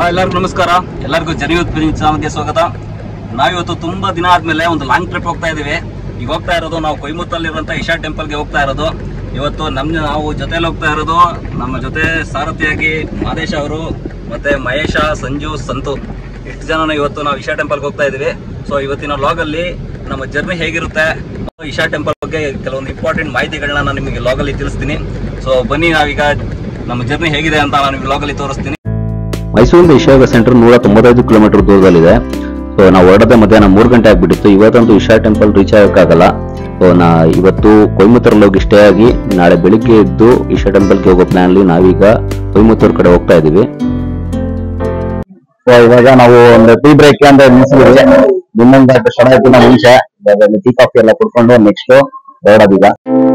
ಎಲ್ಲರಿಗೂ ನಮಸ್ಕಾರ ಎಲ್ಲರಿಗೂ ಜನಿಯುತ್ ಚಾನಲ್ಗೆ ಸ್ವಾಗತ ನಾವಿವತ್ತು ತುಂಬಾ ದಿನ ಆದ್ಮೇಲೆ ಒಂದು ಲಾಂಗ್ ಟ್ರಿಪ್ ಹೋಗ್ತಾ ಇದೀವಿ ಈಗ ಹೋಗ್ತಾ ಇರೋದು ನಾವು ಕೊಯಮತ್ತಲ್ಲಿರುವಂತ ಇಶಾ ಟೆಂಪಲ್ಗೆ ಹೋಗ್ತಾ ಇರೋದು ಇವತ್ತು ನಮ್ ನಾವು ಜೊತೆಲಿ ಹೋಗ್ತಾ ಇರೋದು ನಮ್ಮ ಜೊತೆ ಸಾರಥಿಯಾಗಿ ಮಾದೇಶ್ ಅವರು ಮತ್ತೆ ಮಹೇಶ ಸಂಜು ಸಂತು ಇಷ್ಟು ಜನ ಇವತ್ತು ನಾವು ಇಶಾ ಟೆಂಪಲ್ಗೆ ಹೋಗ್ತಾ ಇದೀವಿ ಸೊ ಇವತ್ತಿನ ಲಾಗ್ ಅಲ್ಲಿ ನಮ್ಮ ಜರ್ನಿ ಹೇಗಿರುತ್ತೆ ಇಶಾ ಟೆಂಪಲ್ ಬಗ್ಗೆ ಕೆಲವೊಂದು ಇಂಪಾರ್ಟೆಂಟ್ ಮಾಹಿತಿಗಳನ್ನ ನಾನು ನಿಮಗೆ ಲಾಗ್ ಅಲ್ಲಿ ತಿಳಿಸ್ತೀನಿ ಸೊ ಬನ್ನಿ ನಾವೀಗ ನಮ್ಮ ಜರ್ನಿ ಹೇಗಿದೆ ಅಂತ ನಾನು ನಿಮಗೆ ಲಾಗ್ ಅಲ್ಲಿ ತೋರಿಸ್ತೀನಿ ಮೈಸೂರಿಂದ ಇಶಾಗ ಸೆಂಟರ್ ನೂರ ತೊಂಬತ್ತೈದು ಕಿಲೋಮೀಟರ್ ದೂರದಲ್ಲಿದೆ ಸೊ ನಾವು ಹೊರಡದೆ ಮಧ್ಯಾಹ್ನ ಮೂರು ಗಂಟೆ ಆಗ್ಬಿಟ್ಟಿತ್ತು ಇವತ್ತಂತೂ ಇಶಾ ಟೆಂಪಲ್ ರೀಚ್ ಆಗಕ್ಕಾಗಲ್ಲ ಸೊ ನಾ ಇವತ್ತು ಕೊಯಮತ್ತೂರಲ್ಲಿ ಹೋಗಿ ಸ್ಟೇ ಆಗಿ ನಾಳೆ ಬೆಳಿಗ್ಗೆ ಎದ್ದು ಇಶಾ ಟೆಂಪಲ್ಗೆ ಹೋಗೋ ಪ್ಲಾನ್ ಅಲ್ಲಿ ನಾವೀಗ ಕೊಯಮತ್ತೂರ್ ಕಡೆ ಹೋಗ್ತಾ ಇದೀವಿ ಸೊ ಇವಾಗ ನಾವು ಒಂದು ಟೀ ಬ್ರೇಕ್ ಅಂತ ನಿಲ್ಸಿದ್ವಿ ನಿಮ್ಮಂತ ಶರಣಕ್ಕಿಂತ ಮುಂಚೆ ಇವಾಗ ಟೀ ಕಾಫಿ ಎಲ್ಲ ಕುಡ್ಕೊಂಡು ನೆಕ್ಸ್ಟ್ ಹೊರಡೋದೀಗ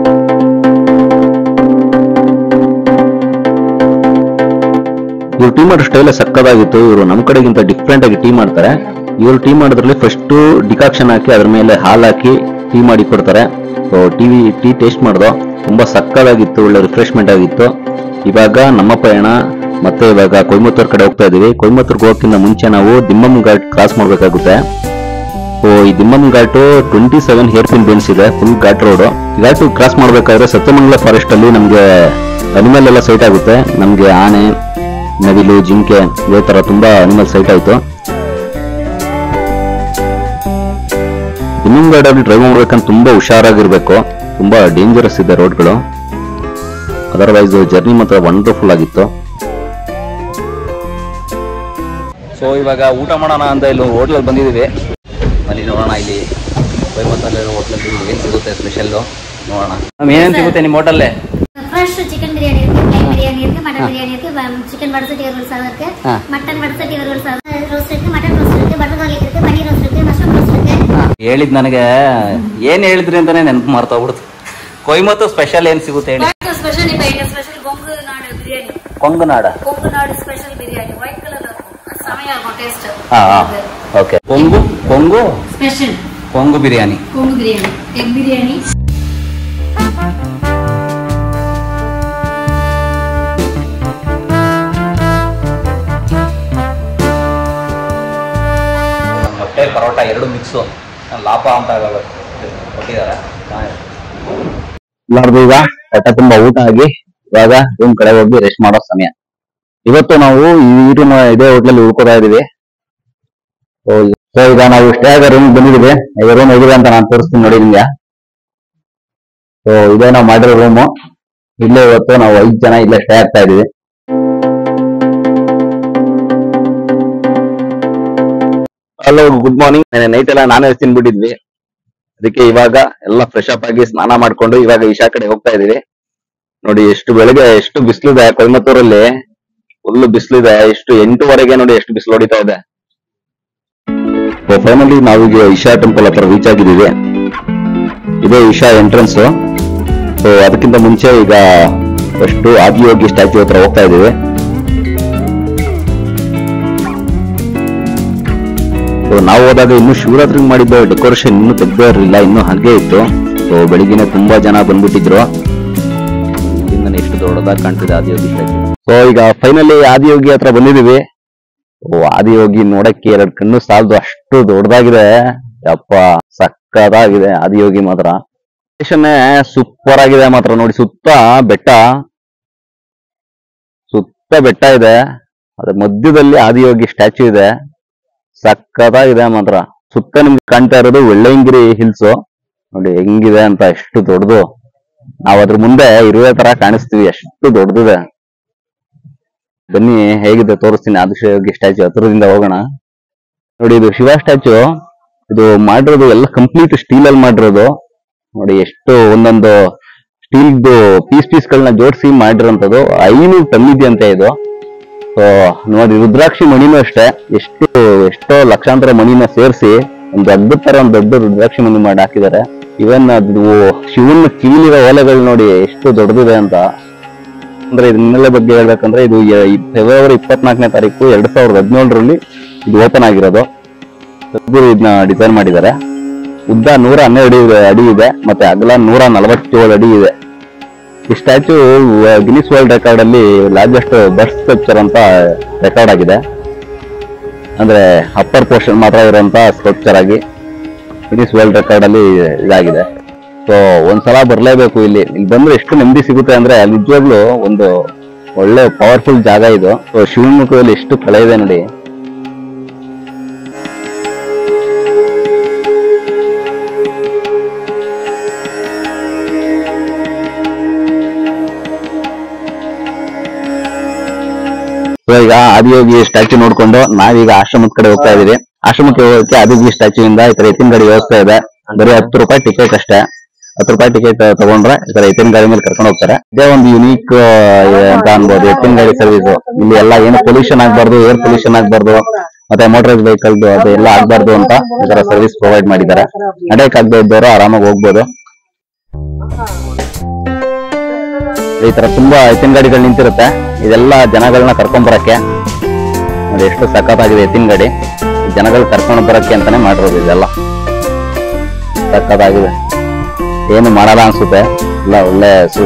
ಇವ್ರು ಟೀ ಮಾಡೋ ಸ್ಟೈಲ್ ಸಕ್ಕದಾಗಿತ್ತು ಇವರು ನಮ್ ಕಡೆಗಿಂತ ಡಿಫ್ರೆಂಟ್ ಆಗಿ ಟೀ ಮಾಡ್ತಾರೆ ಇವ್ರು ಟೀ ಮಾಡೋದ್ರಲ್ಲಿ ಫಸ್ಟ್ ಡಿಕಾಕ್ಷನ್ ಹಾಕಿ ಅದ್ರ ಮೇಲೆ ಹಾಲು ಹಾಕಿ ಟೀ ಮಾಡಿ ಕೊಡ್ತಾರೆ ಸೊ ಟೀ ಟೀ ಟೇಸ್ಟ್ ಮಾಡ್ದು ತುಂಬಾ ಸಕ್ಕದಾಗಿತ್ತು ಒಳ್ಳೆ ರಿಫ್ರೆಶ್ಮೆಂಟ್ ಆಗಿತ್ತು ಇವಾಗ ನಮ್ಮ ಪಯಣ ಮತ್ತೆ ಇವಾಗ ಕೊಯಮತ್ತೂರ್ ಕಡೆ ಹೋಗ್ತಾ ಇದೀವಿ ಕೊಯಮತ್ತೂರ್ಗೆ ಹೋಗೋಕ್ಕಿಂತ ಮುಂಚೆ ನಾವು ದಿಮ್ಮಮ್ ಘಾಟ್ ಕ್ರಾಸ್ ಮಾಡ್ಬೇಕಾಗುತ್ತೆ ಸೊ ಈ Dhimbam ghat twenty seven hairpin bends ಇದೆ full ghat road ghat cross ಮಾಡ್ಬೇಕಾದ್ರೆ ಸತ್ಯಮಂಗಲ ಫಾರೆಸ್ಟ್ ಅಲ್ಲಿ ನಮ್ಗೆ ಅನಿಮಲ್ ಎಲ್ಲ ಸೈಟ್ ಆಗುತ್ತೆ ನಮ್ಗೆ ಆನೆ ನವಿಲು ಜಿಂಕೆ ಇದೇ ತರ ತುಂಬಾ ಅನಿಮಲ್ ಸೈಟ್ ಆಯ್ತು ದಿಮ್ಮಮ್ ಘಾಟಲ್ಲಿ ಡ್ರೈವ್ ಮಾಡ್ಬೇಕಂತ ತುಂಬಾ ಹುಷಾರಾಗಿರ್ಬೇಕು ತುಂಬಾ ಡೇಂಜರಸ್ ಇದೆ ರೋಡ್ಗಳು ಅದರ್ವೈಸ್ ಜರ್ನಿ ಮಾತ್ರ ವಂಡರ್ಫುಲ್ ಆಗಿತ್ತು ಸೊ ಇವಾಗ ಊಟ ಮಾಡೋಣ ಅಂತ ಇಲ್ಲಿ ಹೋಟ್ಲಲ್ಲಿ ಬಂದಿದ್ದೀವಿ ಅಲ್ಲಿ ನೋಡೋಣ ಇಲ್ಲಿ ಕೊಯಮತ್ತಲ್ಲಿರೋ ಹೋಟ್ಲಲ್ಲಿ ಏನು ಸಿಗುತ್ತೆ ಸ್ಪೆಷಲ್ಲು ನೋಡೋಣ ಏನೇನು ಸಿಗುತ್ತೆ ನಿಮ್ಮ ಹೋಟಲ್ಲೇ ஃப்ரெஷ் சிக்கன் பிரியாணி இருக்கு பிளைன் பிரியாணி இருக்கு மட்டன் பிரியாணி இருக்கு சிக்கன் வடசட்டி ஒரு சாதம் இருக்கு ஆ. மட்டன் வடசட்டி ஒரு சாதம் ரோஸ்ட் இருக்கு மட்டன் ரோஸ்ட் இருக்கு பட்டர் garlic இருக்கு பன்னீர் ரோஸ்ட் இருக்கு மஷ்ரூம் ரோஸ்ட் இருக்கு ಹೇಳಿದ್ ನನಗೆ ಏನು ಹೇಳಿದ್ರಿ ಅಂತಾನೆ ನೆನಪು ಮಾಡ್ತಾಗ್ಬಿಡ್ತು ಕೊಯಮತ್ತು ಸ್ಪೆಷಲ್ ಏನು ಸಿಗುತ್ತೆ ಹೇಳಿ ஸ்பெஷல் இப்ப எங்க ஸ்பெஷல் கொங்கு நாடு பிரியாணி ಕೊಂಗನಾಡ கொங்கு நாடு ஸ்பெஷல் பிரியாணி ஒயிட் கலர்ல இருக்கும் செமையா இருக்கும் டேஸ்ட் ಹಾ okay Kongu Kongu special Kongu biryani Kongu biryani egg biryani ಮೊಟ್ಟೆ ಪರೋಟ ಎರಡು ಮಿಕ್ಸು ಲಾಪ ಅಂತ ಕೊಟ್ಟಿದ್ದಾರೆ ಎಲ್ಲಾರ್ದು ಈಗ ಹೊಟ್ಟೆ ತುಂಬಾ ಊಟ ಆಗಿ ಇವಾಗ ರೂಮ್ ಕಡೆ ಹೋಗಿ ರೆಸ್ಟ್ ಮಾಡೋ ಸಮಯ ಇವತ್ತು ನಾವು ಈ ರೂಮ್ ಇದೇ ಹೋಟ್ಲಲ್ಲಿ ಉಳ್ಕೋತಾ ಇದೀವಿ ಸೊ ಈಗ ನಾವು ಸ್ಟೇ ಆಗೋ ರೂಮ್ ಬಂದಿದ್ದೀವಿ ಈಗ ರೂಮ್ ಹೇಗಿದೆ ಅಂತ ನಾನು ತೋರಿಸ್ತೀನಿ ನೋಡಿ ನಿಮ್ಗೆ ಸೊ ಇದೇ ನಾವು ಮಾಡಿರೋ ರೂಮು ಇಲ್ಲೇ ಇವತ್ತು ನಾವು ಐದ್ ಜನ ಇಲ್ಲೇ ಸ್ಟೇ ಆಗ್ತಾ ಇದೀವಿ ಹಲೋ ಗುಡ್ ಮಾರ್ನಿಂಗ್ ನೈಟ್ ಎಲ್ಲ ನಾನೇ ತಿನ್ಬಿಟ್ಟಿದ್ವಿ ಅದಕ್ಕೆ ಇವಾಗ ಎಲ್ಲ ಫ್ರೆಶ್ ಅಪ್ ಆಗಿ ಸ್ನಾನ ಮಾಡ್ಕೊಂಡು ಇವಾಗ ಈಶಾ ಕಡೆ ಹೋಗ್ತಾ ಇದೀವಿ ನೋಡಿ ಎಷ್ಟು ಬೆಳಗ್ಗೆ ಎಷ್ಟು ಬಿಸಿಲಿದೆ ಕೊಯಮತ್ತೂರಲ್ಲಿ ಫುಲ್ ಬಿಸಿಲಿದೆ ಎಷ್ಟು ಎಂಟುವರೆಗೆ ನೋಡಿ ಎಷ್ಟು ಬಿಸಿಲು ಹೊಡಿತಾ ಇದೆ ಫೈನಲಿ ನಾವೀಗ ಈಶಾ ಟೆಂಪಲ್ ಹತ್ರ ರೀಚ್ ಆಗಿದ್ದೀವಿ ಇದೇ ಈಶಾ ಎಂಟ್ರೆನ್ಸ್ ಸೊ ಅದಕ್ಕಿಂತ ಮುಂಚೆ ಈಗ ಫಸ್ಟ್ ಆದಿಯೋಗಿ ಸ್ಟ್ಯಾಚ್ಯೂ ಹತ್ರ ಹೋಗ್ತಾ ಇದೀವಿ ಸೊ ನಾವು ಹೋದಾಗ ಇನ್ನು ಶಿವರಾತ್ರಿಗೆ ಮಾಡಿದ್ದ ಡೆಕೋರೇಷನ್ ಇನ್ನೂ ತೆಗ್ದೇ ಇರಲಿಲ್ಲ ಇನ್ನೂ ಹಾಗೆ ಇತ್ತು ಸೊ ಬೆಳಿಗ್ಗೆನೆ ತುಂಬಾ ಜನ ಬಂದ್ಬಿಟ್ಟಿದ್ರು ಇಲ್ಲಿಂದನೇ ಎಷ್ಟು ದೊಡ್ಡದಾಗಿ ಕಾಣ್ತಿದೆ ಆದಿಯೋಗಿ ಸ್ಟ್ಯಾಚ್ಯೂ ಸೊ ಈಗ ಫೈನಲಿ ಆದಿಯೋಗಿ ಹತ್ರ ಬಂದಿದೀವಿ ಓ ಆದಿಯೋಗಿ ನೋಡಕ್ಕೆ ಎರಡು ಕಣ್ಣು ಸಾಲದು ಅಷ್ಟು ದೊಡ್ಡದಾಗಿದೆ ಯಪ್ಪ ಸಕ್ಕದಾಗಿದೆ ಆದಿಯೋಗಿ ಮಾತ್ರ ಸೂಪರ್ ಆಗಿದೆ ಮಾತ್ರ ನೋಡಿ ಸುತ್ತ ಬೆಟ್ಟ ಸುತ್ತ ಬೆಟ್ಟ ಇದೆ ಅದ್ರ ಮಧ್ಯದಲ್ಲಿ ಆದಿಯೋಗಿ ಸ್ಟ್ಯಾಚ್ಯೂ ಇದೆ ಸಕ್ಕತ್ತಾಗಿದೆ ಮಾತ್ರ ಸುತ್ತ ನಿಮ್ಗೆ ಕಾಣ್ತಾ ಇರೋದು வெள்ளையங்கிರಿ ಹಿಲ್ಸ್ ನೋಡಿ ಹೆಂಗಿದೆ ಅಂತ ಎಷ್ಟು ದೊಡ್ಡದು ನಾವ್ ಅದ್ರ ಮುಂದೆ ಇರುವೆ ತರ ಕಾಣಿಸ್ತೀವಿ ಎಷ್ಟು ದೊಡ್ಡದಿದೆ ಬನ್ನಿ ಹೇಗಿದೆ ತೋರಿಸ್ತೀನಿ ಆದಿಶಯೋಗಿ ಸ್ಟ್ಯಾಚ್ಯೂ ಹತ್ರದಿಂದ ಹೋಗೋಣ ನೋಡಿ ಇದು ಶಿವ ಸ್ಟ್ಯಾಚ್ಯೂ ಇದು ಮಾಡಿರೋದು ಎಲ್ಲ ಕಂಪ್ಲೀಟ್ ಸ್ಟೀಲ್ ಅಲ್ಲಿ ಮಾಡಿರೋದು ನೋಡಿ ಎಷ್ಟು ಒಂದೊಂದು ಸ್ಟೀಲ್ದು ಪೀಸ್ ಪೀಸ್ ಗಳನ್ನ ಜೋಡಿಸಿ ಮಾಡಿರೋಂಥದ್ದು ಐನೂರು ಟನ್ ಇದೆಯಂತೆ ಇದು ಸೊ ನೋಡಿ ರುದ್ರಾಕ್ಷಿ ಮಣಿನೂ ಅಷ್ಟೇ ಎಷ್ಟು ಎಷ್ಟೋ ಲಕ್ಷಾಂತರ ಮಣಿನ ಸೇರಿಸಿ ಒಂದು ದೊಡ್ಡ ತರ ಒಂದು ದೊಡ್ಡ ರುದ್ರಾಕ್ಷಿ ಮಣಿ ಮಾಡಿ ಹಾಕಿದ್ದಾರೆ ಇವನ್ ಅದು ಶಿವನ ಕೀಲಿರೋ ಓಲೆಗಳು ನೋಡಿ ಎಷ್ಟು ದೊಡ್ಡದಿದೆ ಅಂತ ಅಂದ್ರೆ ಇದನ್ನೆಲ್ಲ ಬಗ್ಗೆ ಹೇಳ್ಬೇಕಂದ್ರೆ ಇದು ಯ- ಈ ಫೆಬ್ರವರಿ ಇಪ್ಪತ್ನಾಲ್ಕನೇ ತಾರೀಕು ಎರಡ್ ಸಾವಿರದ ಹದಿನೇಳರಲ್ಲಿ ಇದು ಓಪನ್ ಆಗಿರೋದು ಸದ್ಗುರು ಇದನ್ನ ಡಿಸೈನ್ ಮಾಡಿದ್ದಾರೆ ಉದ್ದ ನೂರ ಹನ್ನೆರಡು ಇದೆ- ಅಡಿ ಇದೆ ಮತ್ತೆ ಅಗಲ ನೂರ ನಲವತ್ತೇಳು ಅಡಿ ಇದೆ ಈ ಸ್ಟ್ಯಾಚು ಗಿನಿಸ್ ವರ್ಲ್ಡ್ ರೆಕಾರ್ಡ್ ಅಲ್ಲಿ ಲಾರ್ಜೆಸ್ಟ್ ಬರ್ಡ್ ಸ್ಕಲ್ಪ್ಚರ್ ಅಂತ ರೆಕಾರ್ಡ್ ಆಗಿದೆ ಅಂದ್ರೆ ಅಪ್ಪರ್ ಪೋರ್ಷನ್ ಮಾತ್ರ ಇರುವಂತ ಸ್ಟ್ರಕ್ಚರ್ ಆಗಿ ಗಿನ್ನಿಸ್ ವರ್ಲ್ಡ್ ರೆಕಾರ್ಡ್ ಅಲ್ಲಿ ಇದಾಗಿದೆ ಸೊ ಒಂದ್ಸಲ ಬರ್ಲೇಬೇಕು ಇಲ್ಲಿ ಇಲ್ಲಿ ಬಂದ್ರೆ ಎಷ್ಟು ನೆಮ್ಮದಿ ಸಿಗುತ್ತೆ ಅಂದ್ರೆ ನಿಜವಾಗ್ಲೂ ಒಂದು ಒಳ್ಳೆ ಪವರ್ಫುಲ್ ಜಾಗ ಇದು ಸೊ ಶಿವಮೊಗ್ಗದಲ್ಲಿ ಎಷ್ಟು ಕಳೆ ಇದೆ ನೋಡಿ ಸೊ ಈಗ ಆದಿಯೋಗಿ ಸ್ಟ್ಯಾಚ್ಯೂ ನೋಡ್ಕೊಂಡು ನಾವೀಗ ಆಶ್ರಮದ ಕಡೆ ಹೋಗ್ತಾ ಇದೀವಿ ಆಶ್ರಮಕ್ಕೆ ಹೋಗಕ್ಕೆ ಆದಿಯೋಗಿ ಸ್ಟ್ಯಾಚ್ಯೂ ಇಂದ ಈ ತರ ಎತ್ತಿನ ಗಾಡಿ ವ್ಯವಸ್ಥೆ ಇದೆ ಬರೀ ಹತ್ತು ರೂಪಾಯಿ ಟಿಕೆಟ್ ಅಷ್ಟೇ ಹತ್ತು ರೂಪಾಯಿ ಟಿಕೆಟ್ ತಗೊಂಡ್ರೆ ಈ ತರ ಎತ್ತಿನ ಗಾಡಿ ಮೇಲೆ ಕರ್ಕೊಂಡು ಹೋಗ್ತಾರೆ ಇದೇ ಒಂದು ಯುನೀಕ್ ಅಂತ ಅನ್ಬೋದು ಎತ್ತಿನ ಗಾಡಿ ಸರ್ವಿಸ್ ಇಲ್ಲಿ ಎಲ್ಲ ಏನು ಪೊಲ್ಯೂಷನ್ ಆಗ್ಬಾರ್ದು ಏರ್ ಪೊಲ್ಯೂಷನ್ ಆಗ್ಬಾರ್ದು ಮತ್ತೆ ಮೋಟರೈಸ್ ವೆಹಿಕಲ್ ಅದೆಲ್ಲ ಆಗ್ಬಾರ್ದು ಅಂತ ಈ ತರ ಸರ್ವಿಸ್ ಪ್ರೊವೈಡ್ ಮಾಡಿದ್ದಾರೆ ನಡೆಯಕ್ ಆಗದೆ ಇದ್ದವರು ಆರಾಮಾಗಿ ಹೋಗ್ಬೋದು ಈ ತರ ತುಂಬಾ ಎತ್ತಿನ ಗಾಡಿಗಳು ನಿಂತಿರುತ್ತೆ ಇದೆಲ್ಲ ಜನಗಳನ್ನ ಕರ್ಕೊಂಡ್ ಬರಕ್ಕೆ ನೋಡಿ ಎಷ್ಟು ಸಖತ್ತಾಗಿದೆ ಎತ್ತಿನ ಗಾಡಿ ಜನಗಳು ಕರ್ಕೊಂಡು ಬರಕ್ಕೆ ಅಂತಾನೆ ಮಾಡಿರೋದು ಇದೆಲ್ಲ ಸಖತ್ತಾಗಿದೆ ಏನು ಮಾಡಲ್ಲ ಅನ್ಸುತ್ತೆ ಇಲ್ಲ ಒಳ್ಳೆ ಸು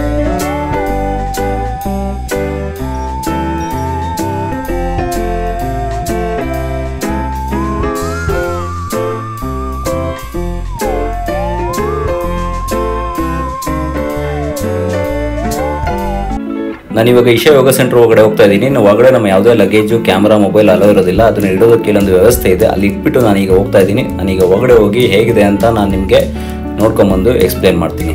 ನಾನು ಇವಾಗ ಇಶಾ ಯೋಗ ಸೆಂಟರ್ ಒಳಗಡೆ ಹೋಗ್ತಾ ಇದ್ದೀನಿ ನಾವು ಒಳಗಡೆ ನಮ್ಮ ಯಾವುದೇ ಲಗೇಜು ಕ್ಯಾಮ್ರಾ ಮೊಬೈಲ್ ಅಲೋ ಇರೋದಿಲ್ಲ ಅದನ್ನ ಇಡೋದಕ್ಕೆ ಇಲ್ಲೊಂದು ವ್ಯವಸ್ಥೆ ಇದೆ ಅಲ್ಲಿ ಇಟ್ಬಿಟ್ಟು ನಾನೀಗ ಹೋಗ್ತಾ ಇದ್ದೀನಿ ನಾನೀಗ ಒಳಗಡೆ ಹೋಗಿ ಹೇಗಿದೆ ಅಂತ ನಾನು ನಿಮಗೆ ನೋಡ್ಕೊಂಬಂದು ಎಕ್ಸ್ಪ್ಲೇನ್ ಮಾಡ್ತೀನಿ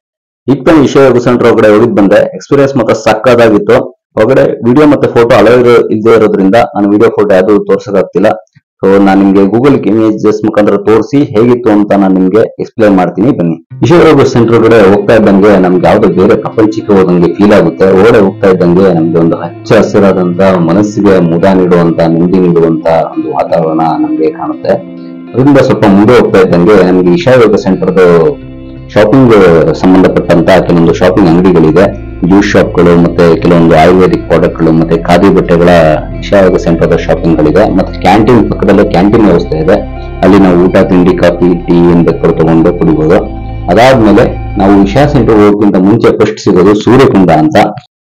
ಈಗ ತಾನೇ ವಿಷಯ ಯೋಗ ಸೆಂಟರ್ ಒಳಗಡೆ ಹೋಗಿದ್ ಬಂದೆ ಎಕ್ಸ್ಪೀರಿಯನ್ಸ್ ಮತ್ತೆ ಸಕ್ಕದಾಗಿತ್ತು ಹೊರಗಡೆ ವಿಡಿಯೋ ಮತ್ತೆ ಫೋಟೋ ಅಲೋ ಇರೋ ಇಲ್ಲದೆ ಇರೋದ್ರಿಂದ ನಾನು ವಿಡಿಯೋ ಫೋಟೋ ಯಾವ್ದು ತೋರ್ಸೋದಾಗ್ತಿಲ್ಲ ಸೊ ನಾನು ನಿಮ್ಗೆ ಗೂಗಲ್ ಇಮೇಜಸ್ ಮುಖಾಂತರ ತೋರಿಸಿ ಹೇಗಿತ್ತು ಅಂತ ನಾನು ನಿಮ್ಗೆ ಎಕ್ಸ್ಪ್ಲೈನ್ ಮಾಡ್ತೀನಿ ಬನ್ನಿ ವಿಷಯ ಯೋಗ ಸೆಂಟರ್ ಒಳಗಡೆ ಹೋಗ್ತಾ ಇದ್ದಂಗೆ ನಮ್ಗೆ ಯಾವ್ದೋ ಬೇರೆ ಪ್ರಪಂಚಕ್ಕೆ ಹೋದಂಗೆ ಫೀಲ್ ಆಗುತ್ತೆ ಒಳಗಡೆ ಹೋಗ್ತಾ ಇದ್ದಂಗೆ ನಮ್ಗೆ ಒಂದು ಹಚ್ಚ ಹಸಿರಾದಂತ ಮನಸ್ಸಿಗೆ ಮುದ ನೀಡುವಂತ ನೆಮ್ಮದಿ ನೀಡುವಂತ ಒಂದು ವಾತಾವರಣ ನಮ್ಗೆ ಕಾಣುತ್ತೆ ಅದರಿಂದ ಸ್ವಲ್ಪ ಮುಂದೆ ಹೋಗ್ತಾ ಇದ್ದಂಗೆ ನಮ್ಗೆ ಇಶಾ ಯೋಗ ಸೆಂಟರ್ದು ಶಾಪಿಂಗ್ ಸಂಬಂಧಪಟ್ಟಂತ ಕೆಲವೊಂದು ಶಾಪಿಂಗ್ ಅಂಗಡಿಗಳಿದೆ ಜ್ಯೂಸ್ ಶಾಪ್ಗಳು ಮತ್ತೆ ಕೆಲವೊಂದು ಆಯುರ್ವೇದಿಕ್ ಪ್ರಾಡಕ್ಟ್ಗಳು ಮತ್ತೆ ಖಾದಿ ಬಟ್ಟೆಗಳ ವಿಶಾಲ ಸೆಂಟರ್ ಶಾಪಿಂಗ್ ಗಳಿದೆ ಮತ್ತೆ ಕ್ಯಾಂಟೀನ್ ಪಕ್ಕದಲ್ಲೇ ಕ್ಯಾಂಟೀನ್ ವ್ಯವಸ್ಥೆ ಇದೆ ಅಲ್ಲಿ ನಾವು ಊಟ ತಿಂಡಿ ಕಾಫಿ ಟೀ ಏನ್ ಬೇಕಾದ್ರೂ ತಗೊಂಡು ಕುಡಿಬಹುದು ಅದಾದ್ಮೇಲೆ ನಾವು ವಿಶಾ ಸೆಂಟರ್ ಹೋಗೋಕ್ಕಿಂತ ಮುಂಚೆ ಫಸ್ಟ್ ಸಿಗೋದು ಸೂರ್ಯಕುಂಡ ಅಂತ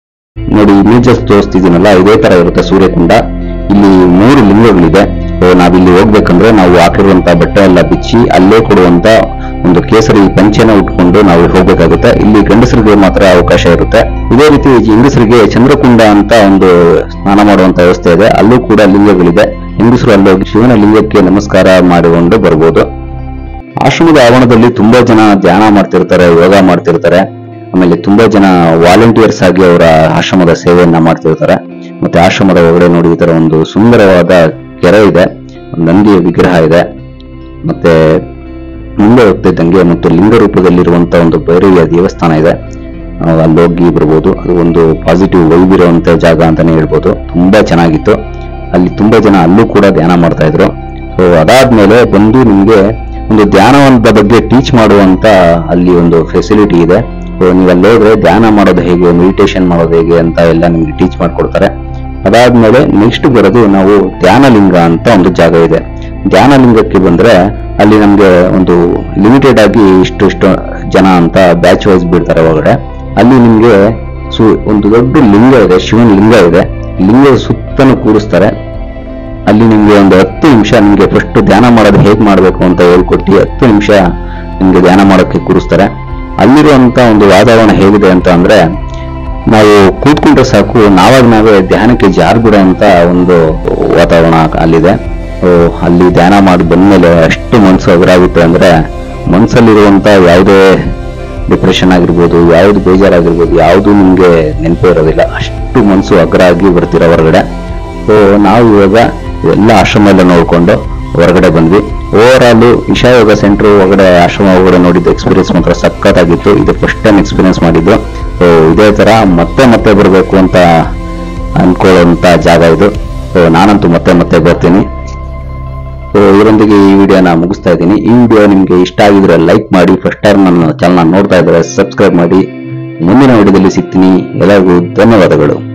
ನೋಡಿ ಇಮೇಜಸ್ ತೋರಿಸ್ತಿದ್ದೀನಲ್ಲ ಇದೇ ತರ ಇರುತ್ತೆ ಸೂರ್ಯಕುಂಡ ಇಲ್ಲಿ ಮೂರು ಲಿಂಗಗಳಿದೆ ಸೊ ನಾವಿಲ್ಲಿ ಹೋಗ್ಬೇಕಂದ್ರೆ ನಾವು ಹಾಕಿರುವಂತ ಬಟ್ಟೆ ಎಲ್ಲ ಬಿಚ್ಚಿ ಅಲ್ಲೇ ಕೊಡುವಂತ ಒಂದು ಕೇಸರಿ ಪಂಚೆನ ಉಟ್ಕೊಂಡು ನಾವು ಹೋಗ್ಬೇಕಾಗುತ್ತೆ ಇಲ್ಲಿ ಗಂಡಸರಿಗೆ ಮಾತ್ರ ಅವಕಾಶ ಇರುತ್ತೆ ಇದೇ ರೀತಿ ಹೆಂಗಸರಿಗೆ ಚಂದ್ರಕುಂಡ ಅಂತ ಒಂದು ಸ್ನಾನ ಮಾಡುವಂತ ವ್ಯವಸ್ಥೆ ಇದೆ ಅಲ್ಲೂ ಕೂಡ ಲಿಂಗಗಳಿದೆ ಹೆಂಗಸರು ಅಲ್ಲೋಗಿ ಶಿವನ ಲಿಂಗಕ್ಕೆ ನಮಸ್ಕಾರ ಮಾಡಿಕೊಂಡು ಬರ್ಬೋದು ಆಶ್ರಮದ ಆವರಣದಲ್ಲಿ ತುಂಬಾ ಜನ ಧ್ಯಾನ ಮಾಡ್ತಿರ್ತಾರೆ ಯೋಗ ಮಾಡ್ತಿರ್ತಾರೆ ಆಮೇಲೆ ತುಂಬಾ ಜನ ವಾಲಂಟಿಯರ್ಸ್ ಆಗಿ ಅವರ ಆಶ್ರಮದ ಸೇವೆಯನ್ನ ಮಾಡ್ತಿರ್ತಾರೆ ಮತ್ತೆ ಆಶ್ರಮದ ಒಳಗಡೆ ನೋಡಿ ಈ ತರ ಒಂದು ಸುಂದರವಾದ ಕೆರೆ ಇದೆ ಒಂದು ನಂದಿಯ ವಿಗ್ರಹ ಇದೆ ಮತ್ತೆ ಮುಂದೆ ಹೋಗ್ತಾ ಇದ್ದಂಗೆ ಮತ್ತು ಲಿಂಗ ರೂಪದಲ್ಲಿರುವಂತ ಒಂದು ಭೈರವಿಯ ದೇವಸ್ಥಾನ ಇದೆ ನಾವು ಅಲ್ಲಿ ಹೋಗಿ ಬರ್ಬೋದು ಅದು ಒಂದು ಪಾಸಿಟಿವ್ ವೈಬ್ ಇರುವಂತ ಜಾಗ ಅಂತಾನೆ ಹೇಳ್ಬೋದು ತುಂಬಾ ಚೆನ್ನಾಗಿತ್ತು ಅಲ್ಲಿ ತುಂಬಾ ಜನ ಅಲ್ಲೂ ಕೂಡ ಧ್ಯಾನ ಮಾಡ್ತಾ ಇದ್ರು ಸೊ ಅದಾದ್ಮೇಲೆ ಬಂದು ನಿಮ್ಗೆ ಒಂದು ಧ್ಯಾನದ ಬಗ್ಗೆ ಟೀಚ್ ಮಾಡುವಂತ ಅಲ್ಲಿ ಒಂದು ಫೆಸಿಲಿಟಿ ಇದೆ ಸೊ ನೀವು ಅಲ್ಲಿ ಹೋದ್ರೆ ಧ್ಯಾನ ಮಾಡೋದು ಹೇಗೆ ಮೆಡಿಟೇಷನ್ ಮಾಡೋದು ಹೇಗೆ ಅಂತ ಎಲ್ಲ ನಿಮ್ಗೆ ಟೀಚ್ ಮಾಡ್ಕೊಡ್ತಾರೆ ಅದಾದ್ಮೇಲೆ ನೆಕ್ಸ್ಟ್ ಬರೋದು ನಾವು ಧ್ಯಾನಲಿಂಗ ಅಂತ ಒಂದು ಜಾಗ ಇದೆ ಧ್ಯಾನಲಿಂಗಕ್ಕೆ ಬಂದ್ರೆ ಅಲ್ಲಿ ನಮ್ಗೆ ಒಂದು ಲಿಮಿಟೆಡ್ ಆಗಿ ಇಷ್ಟು ಇಷ್ಟು ಜನ ಅಂತ ಬ್ಯಾಚ್ ವೈಸ್ ಬಿಡ್ತಾರೆ ಒಳಗಡೆ ಅಲ್ಲಿ ನಿಮ್ಗೆ ಸು ಒಂದು ದೊಡ್ಡ ಲಿಂಗ ಇದೆ ಶಿವನ ಲಿಂಗ ಇದೆ ಲಿಂಗದ ಸುತ್ತಲೂ ಕೂರಿಸ್ತಾರೆ ಅಲ್ಲಿ ನಿಮ್ಗೆ ಒಂದು ಹತ್ತು ನಿಮಿಷ ನಿಮ್ಗೆ ಫಸ್ಟ್ ಧ್ಯಾನ ಮಾಡೋದು ಹೇಗ್ ಮಾಡ್ಬೇಕು ಅಂತ ಹೇಳ್ಕೊಟ್ಟು ಹತ್ತು ನಿಮಿಷ ನಿಮ್ಗೆ ಧ್ಯಾನ ಮಾಡೋಕ್ಕೆ ಕೂರಿಸ್ತಾರೆ ಅಲ್ಲಿರುವಂತ ಒಂದು ವಾತಾವರಣ ಹೇಗಿದೆ ಅಂತ ಅಂದ್ರೆ ನಾವು ಕೂತ್ಕೊಂಡ್ರೆ ಸಾಕು ನಾವಾಗ ನಾವೇ ಧ್ಯಾನಕ್ಕೆ ಜಾರ್ಬಿಡೋ ಅಂತ ಒಂದು ವಾತಾವರಣ ಅಲ್ಲಿದೆ ಸೊ ಅಲ್ಲಿ ಧ್ಯಾನ ಮಾಡಿ ಬಂದ್ಮೇಲೆ ಅಷ್ಟು ಮನ್ಸು ಎದುರಾಗುತ್ತೆ ಅಂದ್ರೆ ಮನ್ಸಲ್ಲಿರುವಂತ ಯಾವುದೇ ಡಿಪ್ರೆಷನ್ ಆಗಿರ್ಬೋದು ಯಾವ್ದು ಬೇಜಾರಾಗಿರ್ಬೋದು ಯಾವುದು ನಿಮ್ಗೆ ನೆನಪೇ ಇರೋದಿಲ್ಲ ಅಷ್ಟು ಮನ್ಸು ಅಗ್ರ ಆಗಿ ಬರ್ತೀರ ಹೊರಗಡೆ ಸೊ ನಾವು ಇವಾಗ ಎಲ್ಲ ಆಶ್ರಮ ಎಲ್ಲ ನೋಡ್ಕೊಂಡು ಹೊರಗಡೆ ಬಂದ್ವಿ over all Isha yoga centre ಒಳಗಡೆ ಆಶ್ರಮ ಒಳಗಡೆ ನೋಡಿದ್ದು ಎಕ್ಸ್ಪೀರಿಯನ್ಸ್ ಮಾತ್ರ ಸಖತ್ತಾಗಿತ್ತು ಇದು ಫಸ್ಟ್ ಟೈಮ್ ಎಕ್ಸ್ಪೀರಿಯನ್ಸ್ ಮಾಡಿದ್ದು ಸೊ ಇದೇ ತರ ಮತ್ತೆ ಮತ್ತೆ ಬರಬೇಕು ಅಂತ ಅನ್ಕೊಳ್ಳುವಂತ ಜಾಗ ಇದು ಸೊ ನಾನಂತೂ ಮತ್ತೆ ಮತ್ತೆ ಬರ್ತೀನಿ ಸೊ ಇದರೊಂದಿಗೆ ಈ ವಿಡಿಯೋನ ಮುಗಿಸ್ತಾ ಇದ್ದೀನಿ ಈ ವಿಡಿಯೋ ನಿಮ್ಗೆ ಇಷ್ಟ ಆಗಿದ್ರೆ ಲೈಕ್ ಮಾಡಿ ಫಸ್ಟ್ ಟೈಮ್ ನನ್ನ ಚಾನಲ್ ನೋಡ್ತಾ ಇದ್ರೆ ಸಬ್ಸ್ಕ್ರೈಬ್ ಮಾಡಿ ಮುಂದಿನ ವಿಡಿಯೋದಲ್ಲಿ ಸಿಗ್ತೀನಿ ಎಲ್ಲರಿಗೂ ಧನ್ಯವಾದಗಳು